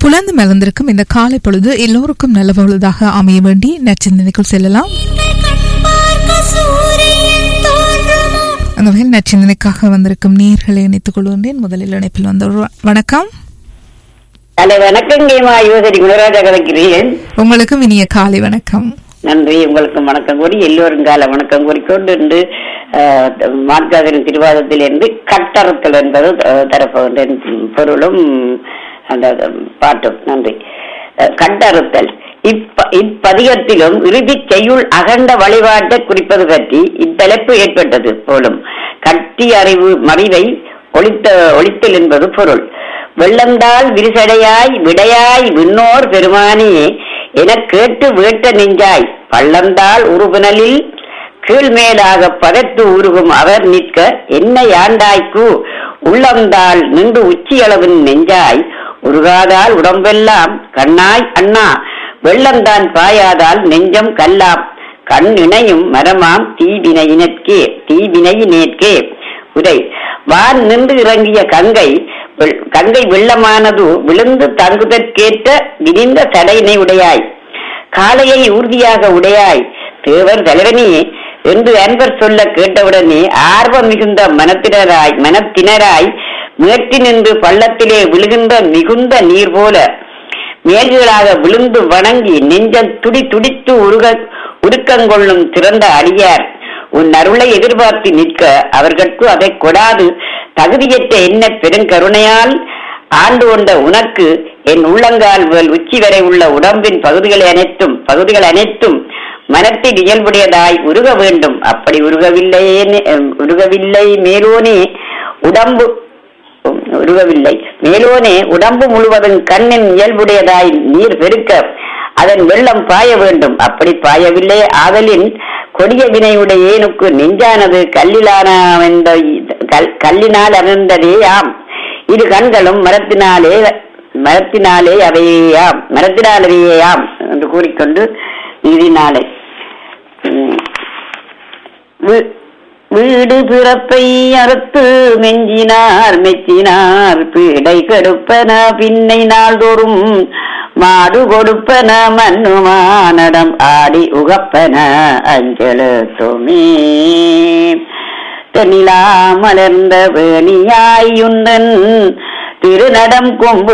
புலந்து மலர்ந்திருக்கும் இந்த காலை பொழுது எல்லோருக்கும் நல்ல பொழுதாக அமைய வேண்டி நச்சிந்தனைக்குள் செல்லலாம் அந்த வகையில் நச்சிந்தனைக்காக வந்திருக்கும் நீர்களை இணைத்துக் கொள்கின்றேன் முதலில் இணைப்பில் வந்தவர் வணக்கம் ஹலோ வணக்கம் கேமா யோசரி குணராஜா கதைக்கிறேன் உங்களுக்கும் இனிய காலை வணக்கம் நன்றி உங்களுக்கும் வணக்கம் கூறி எல்லோரும் கால வணக்கம் கூறிக்கொண்டு இன்று மார்க்காதரின் திருவாதத்திலிருந்து கட்டறுத்தல் என்பது அஹ், தரப்போகின்றேன் பொருளும் அந்த பாட்டும் நன்றி அஹ், கட்டறுத்தல் இப்ப இப்பதிகத்திலும் இறுதிச் செய்யுள் அகண்ட வழிபாட்டை குறிப்பது பற்றி இத்தலைப்பு ஏற்பட்டது போலும் கட்டி அறிவு மறிவை ஒளித்த ஒளித்தல் என்பது பொருள் வெள்ளந்தாள் விரிசடையாய் விடையாய் விண்ணோர் பெருமானே எனக் கேட்டு வேட்ட நெஞ்சாய் பள்ளந்தாள் உருபுனலில் கீழ்மேலாக பதத்து உருகும் அவர் நிற்க என்ன யாண்டாய்க்கு உள்ளந்தாள் நின்று உச்சியளவின் நெஞ்சாய் உருகாதால் உடம்பெல்லாம் கண்ணாய் அண்ணா வெள்ளந்தான் பாயாதால் நெஞ்சம் கல்லாம் கண் இணையும் மரமாம் தீவினையினற்கே தீவினையினேற்கே உரை வான் நின்று இறங்கிய கங்கை வெள்- கங்கை வெள்ளமானது விழுந்து தங்குதற்கேற்ற விரிந்த தடையினை உடையாய் காளையை ஊர்தியாக உடையாய் தேவர் தலைவனே என்று அன்பர் சொல்ல கேட்டவுடனே ஆர்வம் மிகுந்த மனத்தினராய் மனத்தினராய் மேட்டி நின்று பள்ளத்திலே விழுகின்ற மிகுந்த நீர் போல மேல்களாக விழுந்து வணங்கி நெஞ்சம் துடி துடித்து உருக உருக்கங்கொள்ளும் திறந்த அடியார் உன் அருளை எதிர்பார்த்து நிற்க அவர்கட்கு அதை கொடாது தகுதியற்ற என்ன பெருங்கருணையால் ஆண்டு கொண்ட உனக்கு என் உள்ளங்கால் முதல் உச்சி வரை உள்ள உடம்பின் பகுதிகளை அனைத்தும் பகுதிகள் அனைத்தும் மனத்தில் இயல்புடையதாய் உருக வேண்டும் அப்படி உருகவில்லையே உருகவில்லை மேலோனே உடம்பு உருகவில்லை மேலோனே உடம்பு முழுவதும் கண்ணின் இயல்புடையதாய் நீர் பெருக்க அதன் வெள்ளம் பாய வேண்டும் அப்படி பாயவில்லை ஆதலின் கொடிய வினையுடைய ஏனுக்கு நெஞ்சானது கல்லிலான அமைந்த கல்- கல்லினால் அமைந்ததே ஆம் இரு கண்களும் மரத்தினாலே மரத்தினாலே அவையாம் மரத்தினாலேயாம் என்று கூறிக்கொண்டு நீதினாலே உம், வீ- வீடு பிறப்பை அறுத்து மெஞ்சினார் மெச்சினார் பீடை கெடுப்பன பின்னை நாள்தோறும் மாடு கொடுப்பன மண்ணுமானடம் ஆடி உகப்பன அஞ்சலுத்துமே தென்னிலா மலர்ந்த வேணியாயுந்தன் திருநடம் கொம்பு